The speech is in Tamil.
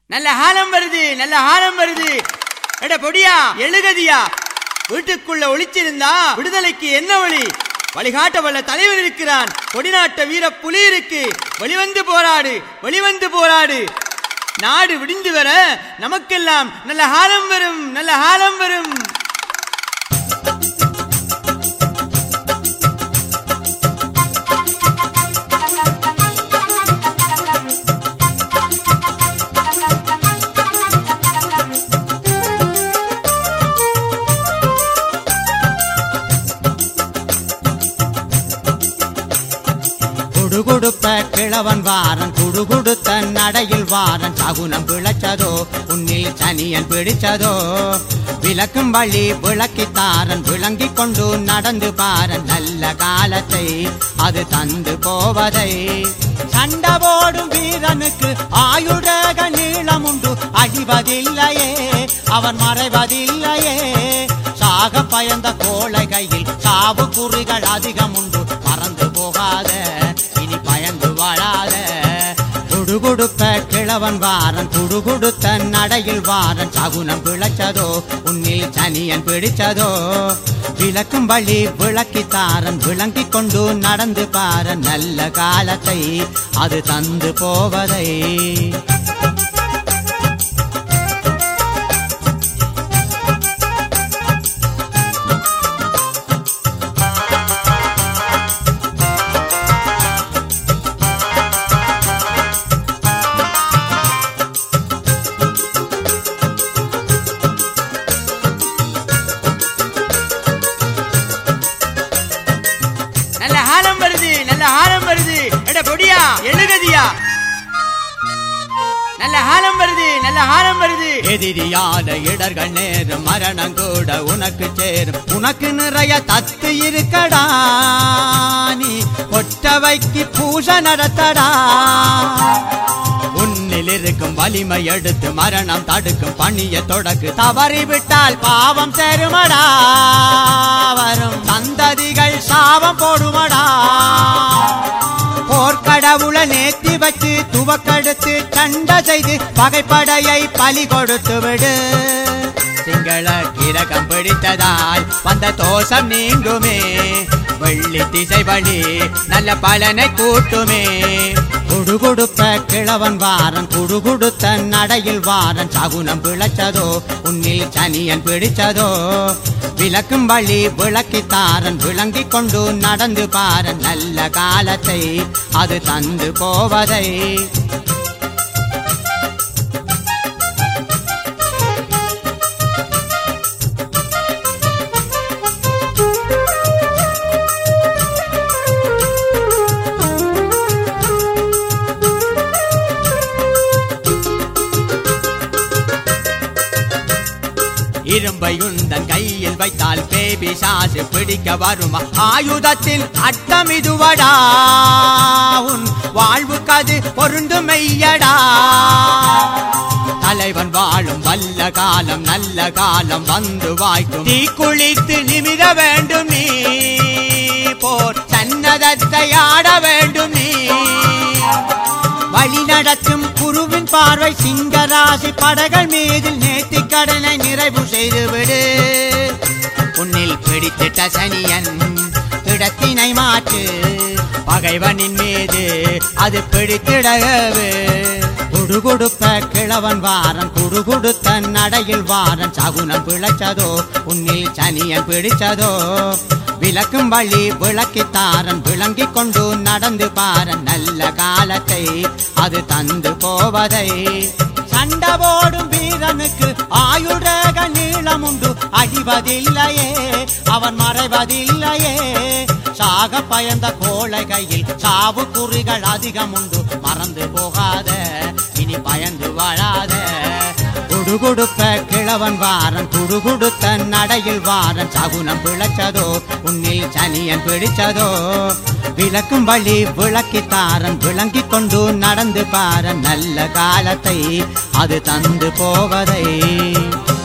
நல்ல ஹாலம் வருது நல்ல ஹாலம் வருது எட பொடியா எழுகதியா வீட்டுக்குள்ள ஒளிச்சிருந்தா விடுதலைக்கு என்ன வழி வழிகாட்ட வல்ல தலைவர் இருக்கிறான் கொடிநாட்ட வீர புலி இருக்கு வெளிவந்து போராடு வெளிவந்து போராடு நாடு விடிந்து வர நமக்கெல்லாம் நல்ல ஹாலம் வரும் நல்ல ஹாலம் வரும் குடுகுடுப்ப கிழவன் வாரன் குடுகுடுத்த நடையில் வாரன் சகுனம் பிழைச்சதோ உன்னில் சனியன் பிடிச்சதோ விளக்கும் வழி விளக்கித்தாரன் விளங்கிக் கொண்டு நடந்து பாரன் நல்ல காலத்தை அது தந்து போவதை சண்டை போடும் வீரனுக்கு ஆயுடக நீளம் உண்டு அழிவதில்லையே அவன் மறைவதில்லையே சாக பயந்த கோழை கையில் சாவு குறிகள் அதிகம் உண்டு மறந்து போகாத இனி பயந்து வாழாத குடுகுடுப்ப கிழவன் வாரன் குடுகுடுத்த நடையில் வாரன் சகுனம் பிழைச்சதோ உன்னில் சனியன் பிடிச்சதோ விளக்கும் வழி விளக்கித்தாரன் விளங்கிக் கொண்டு நடந்து பார நல்ல காலத்தை அது தந்து போவதை நல்ல ஹாலம் வருது நல்ல ஹாலம் வருது எட பொடியா எழுகதியா நல்ல ஹாலம் வருது நல்ல ஹாலம் வருது எதிரியாத இடர்கள் நேரும் மரணம் கூட உனக்கு சேரும் உனக்கு நிறைய தத்து இருக்கடா நீ கொட்டவைக்கு பூச நடத்தடா உன்னில் இருக்கும் வலிமை எடுத்து மரணம் தடுக்கும் பணிய தொடக்கு தவறிவிட்டால் பாவம் தருமடா வரும் சந்ததிகள் சாபம் போடுமடா போர்க்கடவுள நேத்தி வச்சு துவக்கெடுத்து சண்டை செய்து பகைப்படையை பலி கொடுத்து விடு சிங்கள கிரகம் பிடித்ததால் வந்த தோஷம் நீங்குமே வெள்ளி திசை வழி நல்ல பலனை கூட்டுமே குடுகுடுப்ப கிழவன் வாரன் குடுகுடுத்த நடையில் வாரன் சகுனம் பிழைச்சதோ உன்னில் சனியன் பிடிச்சதோ விளக்கும் வழி விளக்கித்தாரன் விளங்கிக் கொண்டு நடந்து பாரன் நல்ல காலத்தை அது தந்து போவதை இரும்பை உந்தன் கையில் வைத்தால் பேபி சாசு பிடிக்க வருமா ஆயுதத்தில் அட்டம் இதுவடா உன் வாழ்வுக்கு அது பொருந்து மெய்யடா தலைவன் வாழும் வல்ல காலம் நல்ல காலம் வந்து வாய்க்கும் நீ குளித்து நிமிர வேண்டும் நீ போர் சன்னதத்தை ஆட வேண்டும் நீ வழி நடத்தும் குருவின் பார்வை சிங்கராசி படகள் மீதில் நேர்த்தி கடனை நிறைவு செய்துவிடு உன்னில் பிடித்திட்ட சனியன் இடத்தினை மாற்று பகைவனின் மீது அது பிடித்திடவே குடுகுடுப்ப கிழவன் வாரன் குடுகுடுத்த நடையில் வாரன் சகுனம் பிழைச்சதோ உன்னில் சனியன் பிடிச்சதோ விளக்கும் வழி விளக்கித்தாரன் விளங்கிக் கொண்டு நடந்து பாரன் நல்ல காலத்தை அது தந்து போவதை சண்டை போடும் வீரனுக்கு ஆயுடக நீளம் உண்டு அழிவதில்லையே அவன் மறைவதில்லையே சாக பயந்த கோழை கையில் சாவு குறிகள் அதிகம் உண்டு மறந்து போகாத இனி பயந்து வாழாத குடுகுடுப்ப கிழவன் வாரன் குடுகுடுத்த நடையில் வாரன் சகுனம் பிழைச்சதோ உன்னில் சனியன் பிடிச்சதோ விளக்கும் வழி விளக்கித்தாரன் விளங்கிக் கொண்டு நடந்து பாரன் நல்ல காலத்தை அது தந்து போவதை